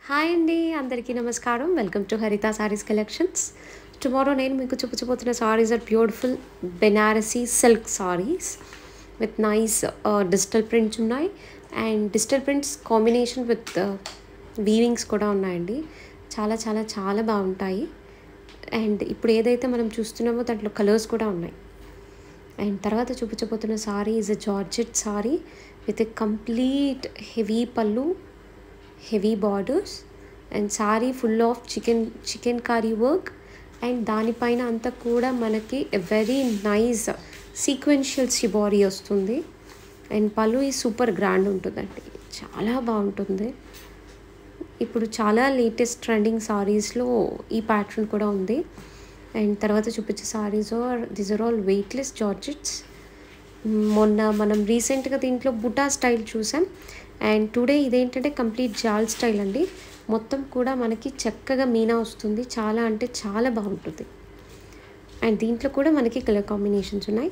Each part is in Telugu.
హాయ్ అండి అందరికీ నమస్కారం welcome to Haritha sarees collections tomorrow నేను మీకు చూపించబోతున్న sarees are beautiful Banarasi silk sarees with nice digital prints ఉన్నాయి and digital prints combination with weavings కూడా ఉన్నాయండి చాలా చాలా చాలా బాగుంటాయి అండ్ ఇప్పుడు ఏదైతే మనం చూస్తున్నామో దాంట్లో కలర్స్ కూడా ఉన్నాయి అండ్ తర్వాత చూపించబోతున్న saree is a georgette saree with a complete heavy పళ్ళు heavy borders and saree full of chicken chicken curry work and దానిపైన అంతా కూడా మనకి వెరీ నైస్ సీక్వెన్షియల్ షిబారీ వస్తుంది అండ్ పళ్ళు ఈ సూపర్ గ్రాండ్ ఉంటుందండి చాలా బాగుంటుంది ఇప్పుడు చాలా లేటెస్ట్ ట్రెండింగ్ సారీస్లో ఈ ప్యాటర్న్ కూడా ఉంది అండ్ తర్వాత చూపించే sarees are this are all weightless georgettes మొన్న మనం రీసెంట్గా దీంట్లో బుటా స్టైల్ చూసాం అండ్ టుడే ఇదేంటంటే కంప్లీట్ జాల్ స్టైల్ అండి మొత్తం కూడా మనకి చక్కగా మీనా వస్తుంది చాలా అంటే చాలా బాగుంటుంది అండ్ దీంట్లో కూడా మనకి కలర్ కాంబినేషన్స్ ఉన్నాయి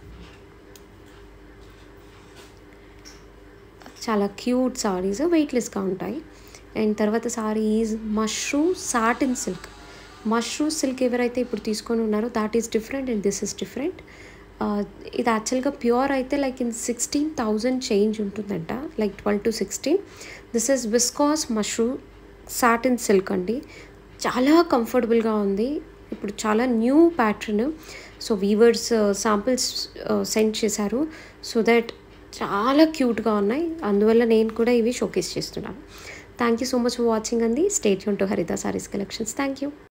చాలా క్యూట్ సారీస్ వెయిట్లెస్గా ఉంటాయి అండ్ తర్వాత saree is mushroom satin silk mushroom silk ఎవరైతే ఇప్పుడు తీసుకొని ఉన్నారో that is different and this is different ఇది యాక్చువల్గా ప్యూర్ అయితే like in sixteen thousand change ఉంటుందంట like twelve to sixteen this is viscose mushroom satin silk అండి చాలా కంఫర్టబుల్గా ఉంది ఇప్పుడు చాలా new pattern so weavers samples send చేశారు సో దట్ చాలా క్యూట్గా ఉన్నాయి అందువల్ల నేను కూడా ఇవి షోకేస్ చేస్తున్నాను thank you so much for watching అండి స్టేట్ యూన్ to Haritha sarees collections thank you